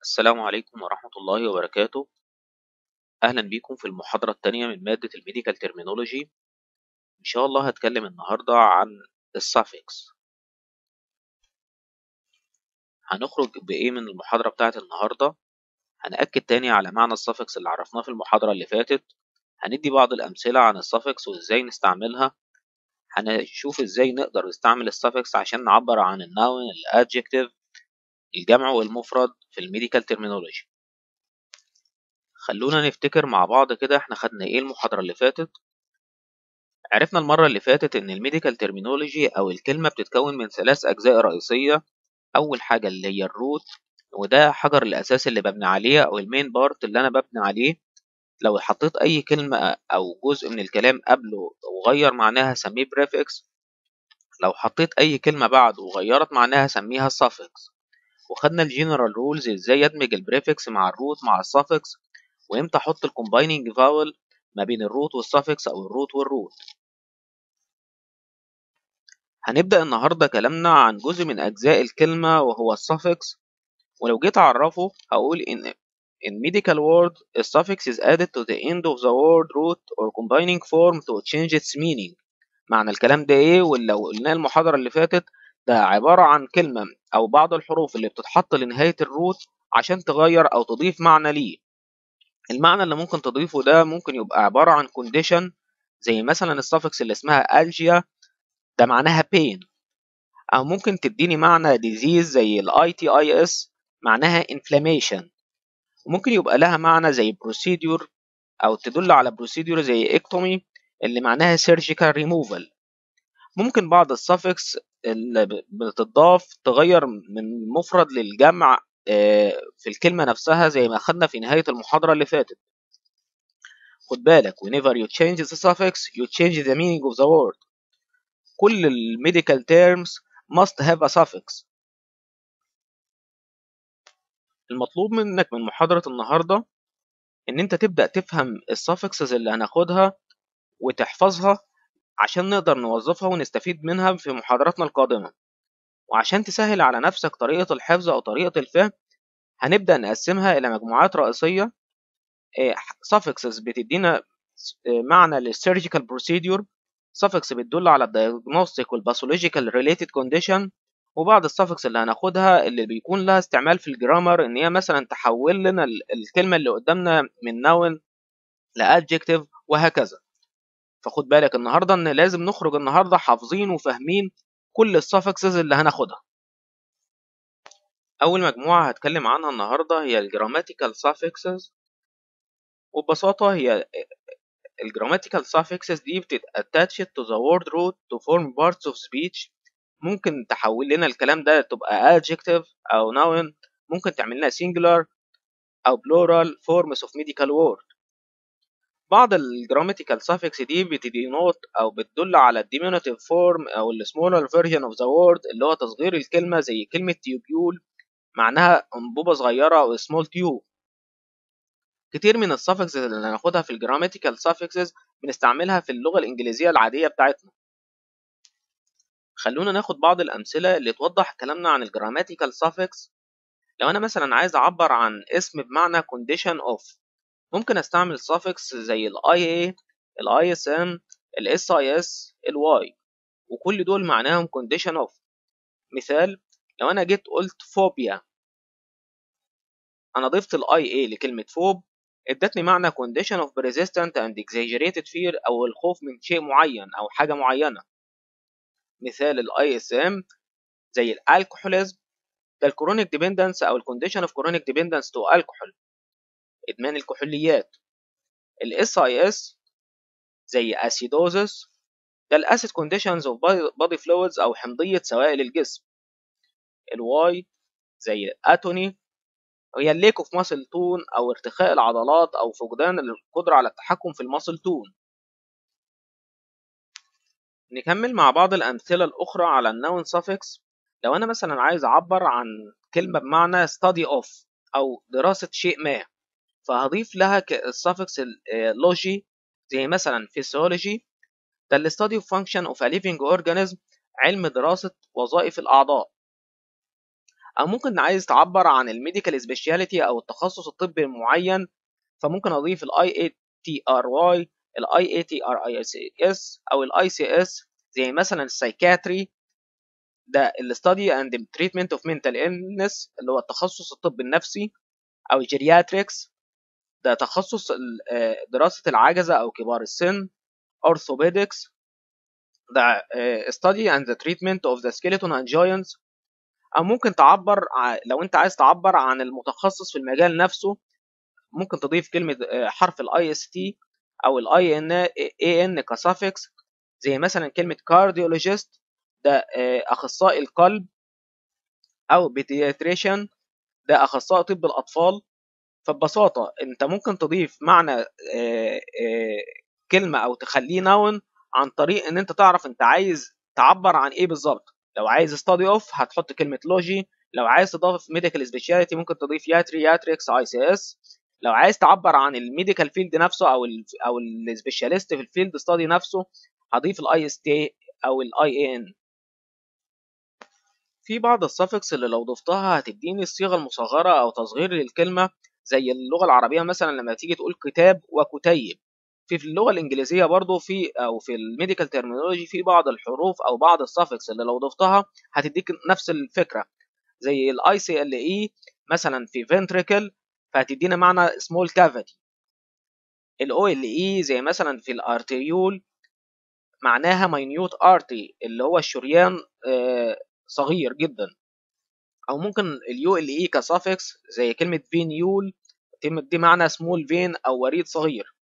السلام عليكم ورحمة الله وبركاته أهلا بيكم في المحاضرة التانية من مادة الميديكال ترمينولوجي إن شاء الله هتكلم النهاردة عن السافكس هنخرج بإيه من المحاضرة بتاعة النهاردة هنأكد تاني على معنى السافكس اللي عرفناه في المحاضرة اللي فاتت هندي بعض الأمثلة عن السافكس وإزاي نستعملها هنشوف إزاي نقدر نستعمل السافكس عشان نعبر عن الناون الادجكتيف الجمع والمفرد في الميديكال ترمينولوجي خلونا نفتكر مع بعض كده احنا خدنا ايه المحاضرة اللي فاتت عرفنا المرة اللي فاتت ان الميديكال ترمينولوجي او الكلمة بتتكون من ثلاث اجزاء رئيسية اول حاجة اللي هي الروت وده حجر الاساس اللي ببني عليه او المين بارت اللي انا ببني عليه لو حطيت اي كلمة او جزء من الكلام قبله وغير معناها سميه بريفكس لو حطيت اي كلمة بعده وغيرت معناها سميها suffix وخدنا الجنرال رولز ازاي ادمج البريفكس مع الروت مع السافكس وامتى احط الكومبايننج فاول ما بين الروت والسافكس او الروت والروت هنبدأ النهاردة كلامنا عن جزء من أجزاء الكلمة وهو السافكس ولو جيت أعرفه هقول إن in medical word a suffix is added to the end of the word root or combining form to change its meaning معنى الكلام ده إيه ولو قلناه المحاضرة اللي فاتت ده عبارة عن كلمة أو بعض الحروف اللي بتتحط لنهاية الروت عشان تغير أو تضيف معنى ليه المعنى اللي ممكن تضيفه ده ممكن يبقى عبارة عن condition زي مثلا السفكس اللي اسمها ألجيا ده معناها pain أو ممكن تديني معنى disease زي ال ITIS معناها inflammation وممكن يبقى لها معنى زي procedure أو تدل على procedure زي ectomy اللي معناها surgical removal ممكن بعض السفكس اللي بتضاف تغير من مفرد للجمع في الكلمة نفسها زي ما خدنا في نهاية المحاضرة اللي فاتت خد بالك whenever you change the suffix you change the meaning of the word كل الميديكال terms must have a suffix المطلوب منك من محاضرة النهاردة إن أنت تبدأ تفهم السافكسز اللي هناخدها وتحفظها عشان نقدر نوظفها ونستفيد منها في محاضراتنا القادمة وعشان تسهل على نفسك طريقة الحفظ أو طريقة الفهم هنبدأ نقسمها إلى مجموعات رئيسية suffixes بتدينا معنى للسيرجيكال بروسيدور suffix بتدل على الديagnostic والباثولوجيكال related condition وبعض السفكس اللي هناخدها اللي بيكون لها استعمال في الجرامر ان هي مثلا تحول لنا الكلمه اللي قدامنا من نون لادجكتيف وهكذا فخد بالك النهارده ان لازم نخرج النهارده حافظين وفاهمين كل السفكسز اللي هناخدها اول مجموعه هتكلم عنها النهارده هي الجراماتيكال suffixes وببساطه هي الجراماتيكال suffixes دي بتتاتش to the word root to form parts of speech ممكن تحول لنا الكلام ده تبقى adjective أو noun ممكن تعمل لنا singular أو plural forms of medical word بعض الجراماتيكال suffix دي بتدينوت أو بتدل على diminutive form أو ال smaller version of the word اللي هو تصغير الكلمة زي كلمة tubule معناها أنبوبة صغيرة أو small tube كتير من السفكسز اللي هناخدها في الجراماتيكال suffixes بنستعملها في اللغة الإنجليزية العادية بتاعتنا خلونا ناخد بعض الأمثلة اللي توضح كلامنا عن الجراماتيكال suffix لو أنا مثلا عايز أعبر عن اسم بمعنى condition of ممكن أستعمل suffix زي ال IA ال ISM ال SIS ال Y وكل دول معناهم condition of مثال لو أنا جيت قلت phobia أنا ضفت ال IA لكلمة phob ادتني معنى condition of persistent and exaggerated fear أو الخوف من شيء معين أو حاجة معينة مثال ال ISM زي الالكحوليزم ده الكرونيك ديبندنس او الكونديشن اوف كرونيك ديبندنس تو الكحول ادمان الكحوليات الاس اي اس زي اسيدوزس ده الاسيد كونديشنز اوف بادي فلويدز او حمضيه سوائل الجسم الواي زي اتوني وهي الليك اوف ماسل تون او ارتخاء العضلات او فقدان القدره على التحكم في الماسل تون نكمل مع بعض الأمثلة الأخرى على النون suffix لو أنا مثلا عايز أعبر عن كلمة بمعنى study of أو دراسة شيء ما فهضيف لها السفكس لوجي زي مثلا physiology ده ال study of function of a living organism علم دراسة وظائف الأعضاء أو ممكن عايز تعبر عن الميديكال سبيشاليتي أو التخصص الطبي المعين فممكن أضيف ال IATRY ال IATRIS أو ال ICS زي مثلا السايكاتري ده ال Study and Treatment of Mental Illness اللي هو التخصص الطب النفسي أو الجيرياتريكس ده تخصص دراسة العجزة أو كبار السن Orthopedics ده Study and the Treatment of the Skeleton and Joints أو ممكن تعبر لو أنت عايز تعبر عن المتخصص في المجال نفسه ممكن تضيف كلمة حرف ال IST أو ال IN كسافكس زي مثلا كلمة cardiologist ده أخصائي القلب أو pediatrician ده أخصائي طب الأطفال فببساطة أنت ممكن تضيف معنى كلمة أو تخليه نون عن طريق إن أنت تعرف أنت عايز تعبر عن إيه بالظبط لو عايز ستادي اوف هتحط كلمة لوجي لو عايز تضيف ميديكال سبيشاليتي ممكن تضيف ياتري ياتريكس اي سي اس لو عايز تعبر عن الميديكال فيلد نفسه او ال او السبيشاليست في الفيلد ستادي نفسه هضيف الاي اس تي او الاي اي ان في بعض السفكس اللي لو ضفتها هتديني الصيغه المصغره او تصغير للكلمه زي اللغه العربيه مثلا لما تيجي تقول كتاب وكتيب في في اللغه الانجليزيه برضو في او في الميديكال ترمينولوجي في بعض الحروف او بعض السفكس اللي لو ضفتها هتديك نفس الفكره زي الاي سي ال اي مثلا في ventricle فهتدينا معنى small cavity الاو ال اي زي مثلا في الارتريول معناها minute artery اللي هو الشريان صغير جدا او ممكن اليو ال اي كسافكس زي كلمه فينيول دي معنى small vein او وريد صغير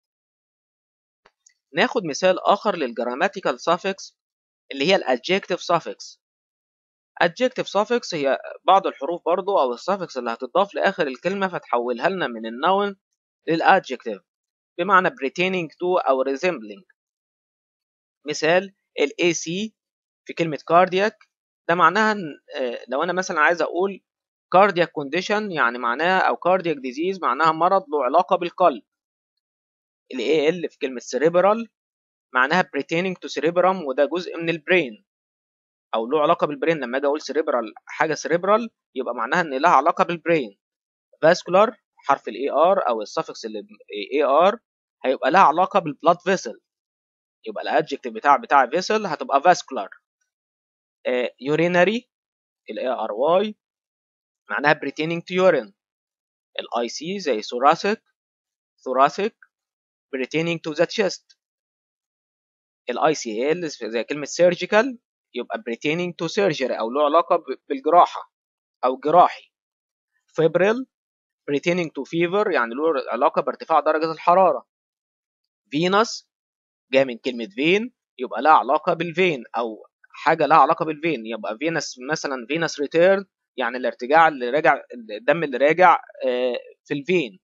ناخد مثال آخر للجراماتيكال suffix اللي هي الادجكتيف suffix adjective suffix هي بعض الحروف برضو أو السفكس اللي هتضاف لآخر الكلمة فتحولها لنا من النون للادجكتيف بمعنى pertaining to أو resembling مثال ال AC في كلمة cardiac ده معناها لو أنا مثلا عايز أقول cardiac condition يعني معناها أو cardiac disease معناها مرض له علاقة بالقلب ال AL في كلمة cerebral معناها pertaining to cerebrum وده جزء من البرين او له علاقه بالبرين لما اجي اقول cerebral حاجه cerebral يبقى معناها ان لها علاقه بالبرين vascular حرف الاي ار او السفكس اللي اي ار هيبقى لها علاقه بالبلاد فيسل يبقى الادجكتيف بتاع بتاع فيسل هتبقى vascular uh, urinary الاي ار واي معناها pertaining to urine الاي سي زي thoracic thoracic pertaining to the chest الاي سي ال زي كلمه surgical يبقى pertaining to surgery او له علاقه بالجراحه او جراحي febrile pertaining to fever يعني له علاقه بارتفاع درجه الحراره venous جاي من كلمه vein يبقى لها علاقه بالفين او حاجه لها علاقه بالفين يبقى venous مثلا venous return يعني الارتجاع اللي راجع الدم اللي راجع في الفين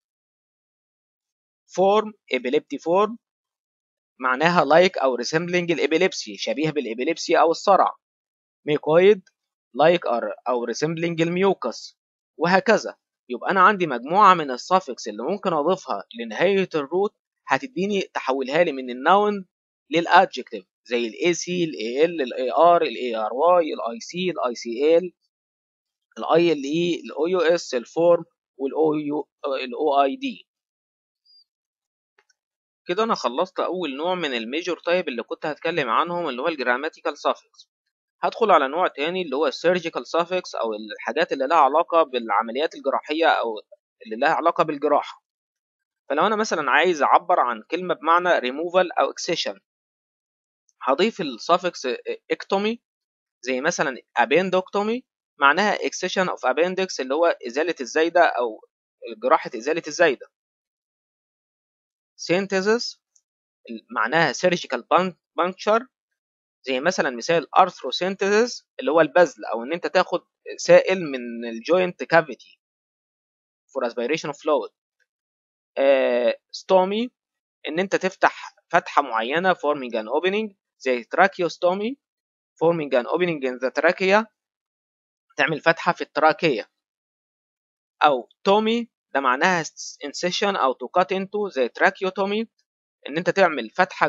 form epileptic form معناها like أو resembling الإبيليبسي شبيه بالإبيليبسي أو الصرع ميكويد like أو resembling الميوكس وهكذا يبقى أنا عندي مجموعة من السافكس اللي ممكن أضيفها لنهاية الروت هتديني تحولها لي من النون للادجكتيف زي ال AC ال AL ال AR ال ARY ال IC ال ICL ال ILE ال OUS الفورم وال OID كده انا خلصت اول نوع من الميجور تايب اللي كنت هتكلم عنهم اللي هو الجراماتيكال سافكس هدخل على نوع تاني اللي هو السيرجيكال سافكس او الحاجات اللي لها علاقه بالعمليات الجراحيه او اللي لها علاقه بالجراحه فلو انا مثلا عايز اعبر عن كلمه بمعنى ريموفال او اكسيشن هضيف السافكس اكتومي زي مثلا ابيندوكتومي معناها اكسيشن اوف ابيندكس اللي هو ازاله الزايده او جراحه ازاله الزايده synthesis معناها surgical puncture زي مثلا مثال arthrosynthesis اللي هو البذل او ان انت تاخد سائل من الجوينت كافيتي for aspiration of fluid uh, stomy ان انت تفتح فتحه معينه forming an opening زي tracheostomy forming an opening in the trachea تعمل فتحه في التراكيه او تومي ده معناها incision او to cut into زي tracheotomy ان انت تعمل فتحه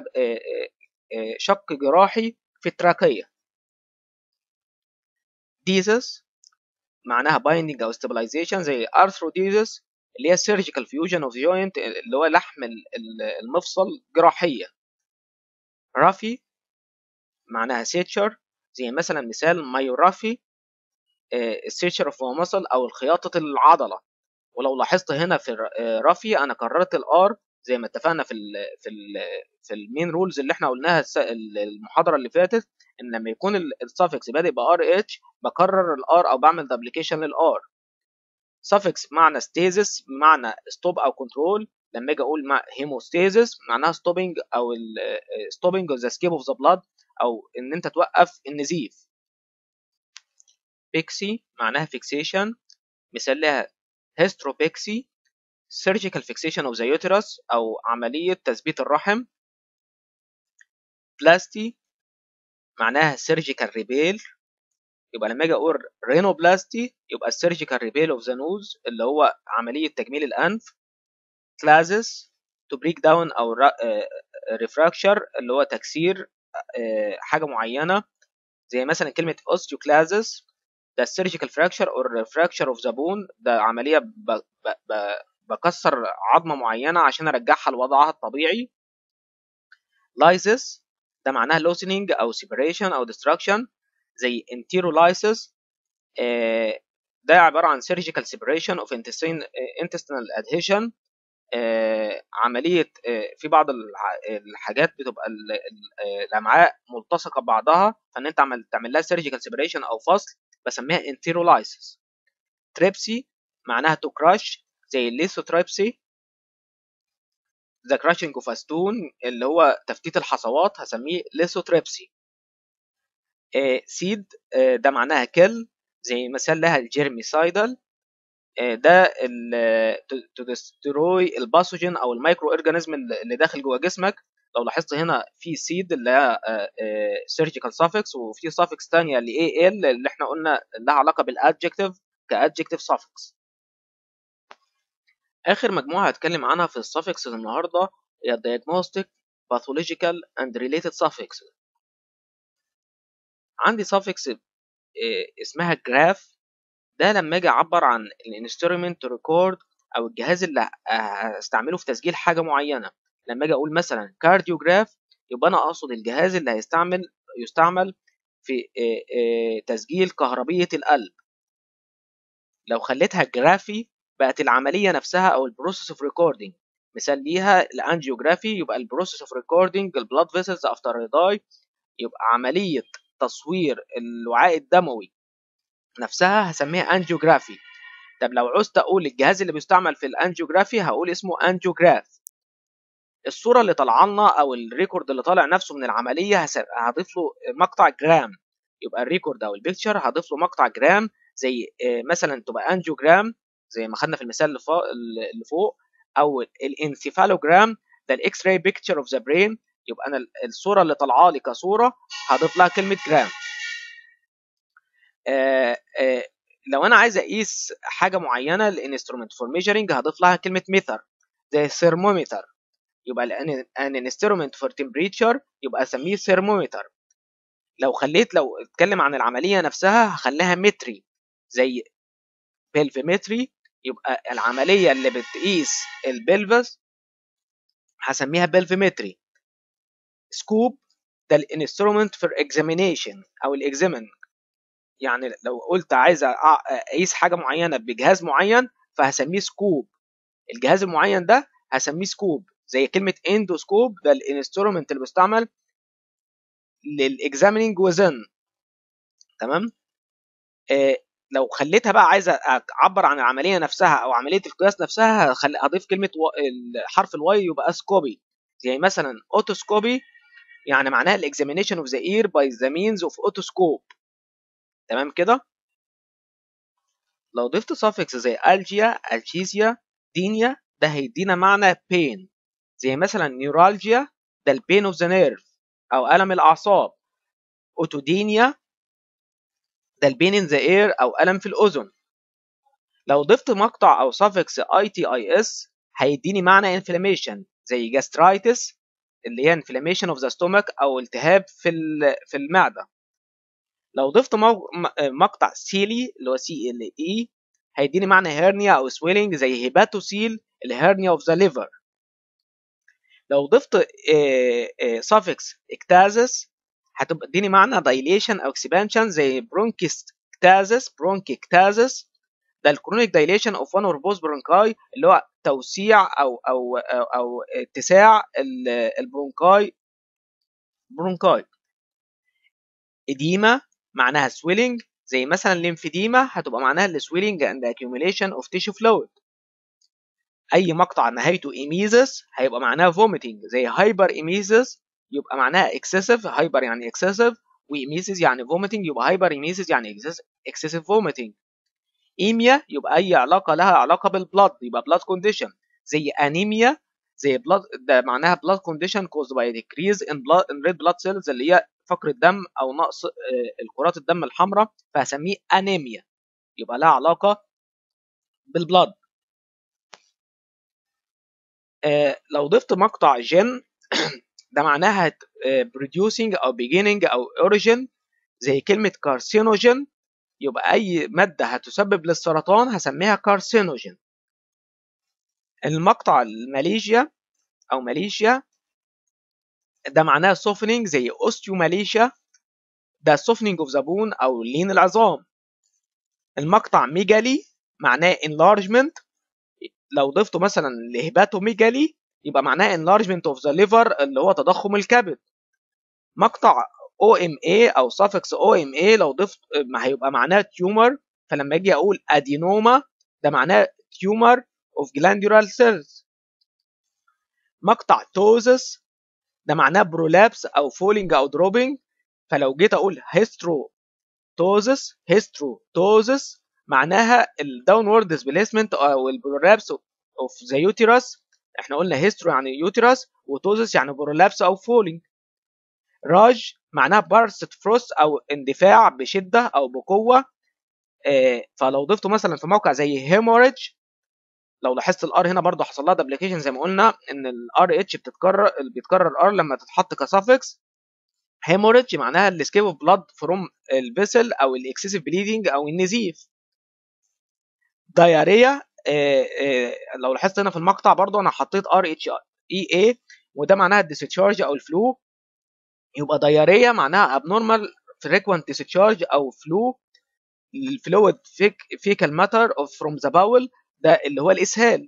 شق جراحي في التراكيه ديزس معناها بايندنج او stabilization زي arthrodesis اللي هي surgical fusion of joint اللي هو لحم المفصل جراحية رافي معناها سيتشر زي مثلا مثال مايورافي السيتشر اوف muscle او الخياطة العضلة ولو لاحظت هنا في رافي انا كررت الار زي ما اتفقنا في ال في ال في المين رولز اللي احنا قلناها المحاضره اللي فاتت ان لما يكون السفكس بادئ بار اتش بكرر الار او بعمل دبليكيشن للار suffix بمعنى stasis بمعنى stop او control لما اجي اقول مع هيموستاسيس معناها stopping او stopping of the escape of the blood او ان انت توقف النزيف بيكسي معناها fixation مثال لها هيستروبيكسي surgical fixation of the uterus او عملية تثبيت الرحم بلاستي معناها surgical repair يبقى لما اجي اقول رينوبلاستي يبقى السيرجيكال ريبيل اوف ذا نوز اللي هو عمليه تجميل الانف كلازس تو بريك داون او ريفراكشر اللي هو تكسير حاجه معينه زي مثلا كلمه اوستيوكلازس ده السيرجيكال فراكشر او ريفراكشر اوف ذا بون ده عمليه ب... ب... ب... بكسر عظمه معينه عشان ارجعها لوضعها الطبيعي لايزس ده معناها لوسنينج او سيبريشن او ديستراكشن زي enterolysis آه ده عبارة عن surgical separation of intestinal adhesion آه عملية آه في بعض الحاجات بتبقى الأمعاء ملتصقة ببعضها فإن أنت عمل تعمل لها surgical separation أو فصل بسميها enterolysis تريبسي معناها to crush زي الليثوتريبسي the crushing of a stone اللي هو تفتيت الحصوات هسميه ليثوتريبسي سيد ده معناها كل زي مثال لها الجيرميسايدل ده تو دستروي الباثوجين او المايكرو اورجانيزم اللي داخل جوه جسمك لو لاحظت هنا في سيد اللي هي سيرجيكال سافكس وفي سافكس ثانيه اللي اي ال اللي احنا قلنا لها علاقه بالادجكتيف كادجكتيف سافكس اخر مجموعه هتكلم عنها في السافكس النهارده هي diagnostic pathological and related suffixes عندي suffix اسمها جراف ده لما اجي اعبر عن الانسترومنت ريكورد او الجهاز اللي هستعمله في تسجيل حاجه معينه لما اجي اقول مثلا كارديوجراف يبقى انا اقصد الجهاز اللي هيستعمل يستعمل في تسجيل كهربيه القلب لو خليتها جرافي بقت العمليه نفسها او البروسيس اوف ريكوردنج مثال ليها الانجيوجرافي يبقى البروسيس اوف ريكوردنج البلاد فيسلز افتر ريداي يبقى عمليه تصوير الوعاء الدموي نفسها هسميها انجيوجرافي طب لو عوزت اقول الجهاز اللي بيستعمل في الانجيوجرافي هقول اسمه انجيوجراف الصوره اللي طالعه لنا او الريكورد اللي طالع نفسه من العمليه هضيف له مقطع جرام يبقى الريكورد او البيكتشر هضيف له مقطع جرام زي مثلا تبقى انجيوجرام زي ما خدنا في المثال اللي فوق, اللي فوق او الانسيفالوجرام ده الاكس راي بيكتشر اوف ذا برين يبقى انا الصوره اللي طالعه لي كصوره هضيف لها كلمه جرام آآ آآ لو انا عايز اقيس حاجه معينه الانسترومنت فور ميجرنج هضيف لها كلمه ميثر زي ثيرمومتر يبقى ان انسترومنت فور تمبريتشر يبقى اسميه ثيرمومتر لو خليت لو اتكلم عن العمليه نفسها هخليها متري زي بلفيمتري يبقى العمليه اللي بتقيس البلفس هسميها بلفيمتري سكوب ده الانسترومنت فور اكزامينيشن او الاكزامين يعني لو قلت عايز اقيس حاجه معينه بجهاز معين فهسميه سكوب الجهاز المعين ده هسميه سكوب زي كلمه اندوسكوب ده الانسترومنت اللي بيستعمل للاكزاميننج وزن تمام آه لو خليتها بقى عايزه اعبر عن العمليه نفسها او عمليه القياس نفسها هضيف كلمه و... حرف الواي يبقى سكوبي زي مثلا اوتوسكوبي يعني معناها الاكزامينيشن اوف ذا اير باي ذا مينز اوف اوتوسكوب تمام كده لو ضفت suffix زي الجيا الجيزيا دينيا ده هيدينا معنى pain زي مثلا نيورالجيا ده البين اوف ذا نيرف او الم الاعصاب اوتودينيا ده البين ان ذا اير او الم في الاذن لو ضفت مقطع او suffix اي تي اي اس هيديني معنى inflammation زي gastritis اللي هي inflammation of the stomach او التهاب في في المعده لو ضفت مو... مقطع سيلي اللي هو سي ال اي هيديني معنى هيرنيا او سويلنج زي هيباتوسيل الهيرنيا اوف ذا ليفر لو ضفت suffix اكتازس هتبقى اديني معنى دايليشن او اكسبانشن زي برونكيكتازس برونكيكتازس ده الكرونيك دايليشن اوف وان اور بوث برونكاي اللي هو توسيع او او او, أو اتساع البرونكاي برونكاي اديما معناها سويلنج زي مثلا الليمفيديما هتبقى معناها السويلنج اند accumulation اوف تيشو فلويد اي مقطع نهايته ايميزس هيبقى معناها فوميتنج زي هايبر ايميزس يبقى معناها اكسسيف هايبر يعني اكسسيف وايميزس يعني فوميتنج يبقى هايبر ايميزس يعني اكسسيف فوميتنج ايميا يبقى اي علاقه لها علاقه بالبلاد يبقى بلاد كونديشن زي انيميا زي بلاد ده معناها بلاد كونديشن كوزد باي ديكريز ان بلاد ان ريد بلاد سيلز اللي هي فقر الدم او نقص الكرات الدم الحمراء فهسميه انيميا يبقى لها علاقه بالبلاد آه لو ضفت مقطع جن ده معناها producing او beginning او origin زي كلمة carcinogen يبقى أي مادة هتسبب للسرطان هسميها carcinogen المقطع الماليشيا أو ماليشيا ده معناه softening زي osteomalacia ده softening of the bone أو لين العظام المقطع ميجالي معناه enlargement لو ضفته مثلا لهباتوميجالي يبقى معناه enlargement of the liver اللي هو تضخم الكبد مقطع OMA أو suffix OMA لو ضفت ما هيبقى معناه tumor فلما أجي أقول adenoma ده معناه tumor of glandular cells مقطع توزس ده معناه prolapse أو falling أو dropping فلو جيت أقول hysterotosis hysterotosis معناها الداونورد ديسبيسمنت او البرولابس اوف ذا يوتيرس احنا قلنا هيسترو يعني يوتيرس وتوزس يعني برولابس او فولينج راج معناها بارست فروست او اندفاع بشده او بقوه اه فلو ضفته مثلا في موقع زي هيموريدج لو لاحظت الار هنا برضه حصل لها دبليكيشن زي ما قلنا ان الار اتش بتتكرر بيتكرر ار لما تتحط كسافكس هيموريدج معناها الاسكيب اوف بلاد فروم الفيسل او الاكسسيف بليدنج او النزيف دايريا لو لاحظت هنا في المقطع برضو انا حطيت ار اتش اي اي وده معناها الديسشارج او الفلو يبقى دايريا معناها abnormal frequent discharge او فلو الفلويد فيكال ماتر اوف فروم ذا باول ده اللي هو الاسهال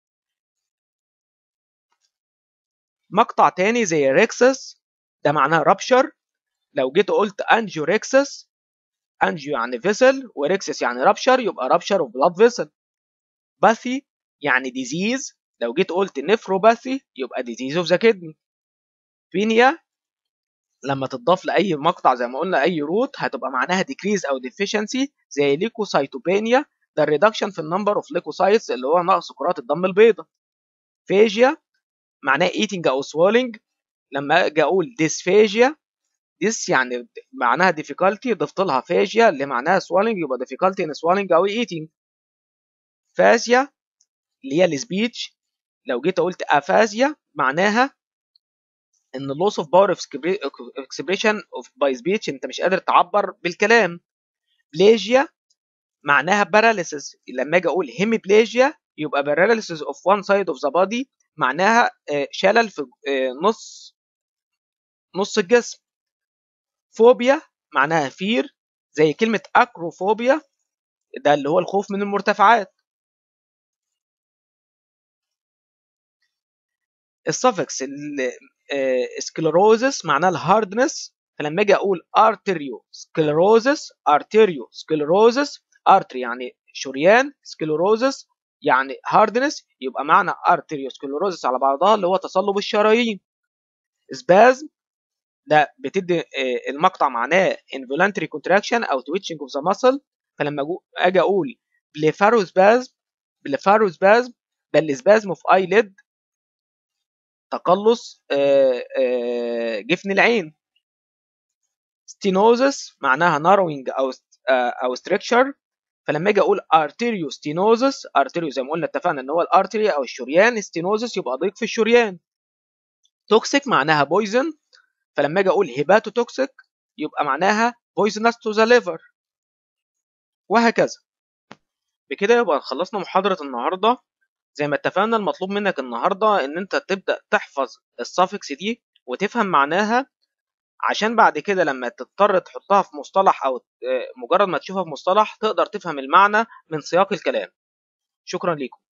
مقطع تاني زي ريكسس ده معناه رابشر لو جيت قلت انجيو ريكسس انجيو يعني فيسل وريكسس يعني رابشر يبقى رابشر اوف بلاد فيسل باثي يعني ديزيز لو جيت قلت نفروباثي يبقى ديزيز اوف ذا كدني بينيا لما تضاف لاي مقطع زي ما قلنا اي روت هتبقى معناها ديكريز او ديفيشنسي زي ليكوسايتوبينيا ده الريدكشن في النمبر اوف ليكوسايتس اللي هو نقص كرات الدم البيضاء فيجيا معناه ايتنج او سوالنج لما اجي اقول ديسفيجيا ديس يعني معناها difficulty ضفت لها فاجيا اللي معناها swallowing يبقى difficulty in swallowing او eating فازيا اللي هي السبيتش لو جيت قلت افازيا معناها ان loss of power of expression of by speech انت مش قادر تعبر بالكلام بليجيا معناها paralysis لما اجي اقول hemiplegia يبقى paralysis of one side of the body معناها شلل في نص نص الجسم فوبيا معناها فير زي كلمة أكروفوبيا ده اللي هو الخوف من المرتفعات السفكس سكلروزس معناه الهاردنس فلما اجي اقول ارتريو سكلروزس ارتريو سكلروزس ارتري يعني شريان سكلروزس يعني هاردنس يبقى معنى ارتريو سكلروزس على بعضها اللي هو تصلب الشرايين سبازم ده بتدي المقطع معناه involuntary contraction او twitching of the muscle فلما اجي اقول بليفاروسبازم بليفاروسبازم ده السبازم اوف اي ليد تقلص جفن العين ستينوزس معناها narrowing او او structure فلما اجي اقول ارتيريو ستينوزس ارتيريو زي ما قلنا اتفقنا ان هو الارتري او الشريان ستينوزس يبقى ضيق في الشريان توكسيك معناها بويزن فلما اجي اقول هيباتو توكسيك يبقى معناها poisonous to the liver وهكذا بكده يبقى خلصنا محاضرة النهاردة زي ما اتفقنا المطلوب منك النهاردة ان انت تبدأ تحفظ السافكس دي وتفهم معناها عشان بعد كده لما تضطر تحطها في مصطلح او مجرد ما تشوفها في مصطلح تقدر تفهم المعنى من سياق الكلام شكرا لكم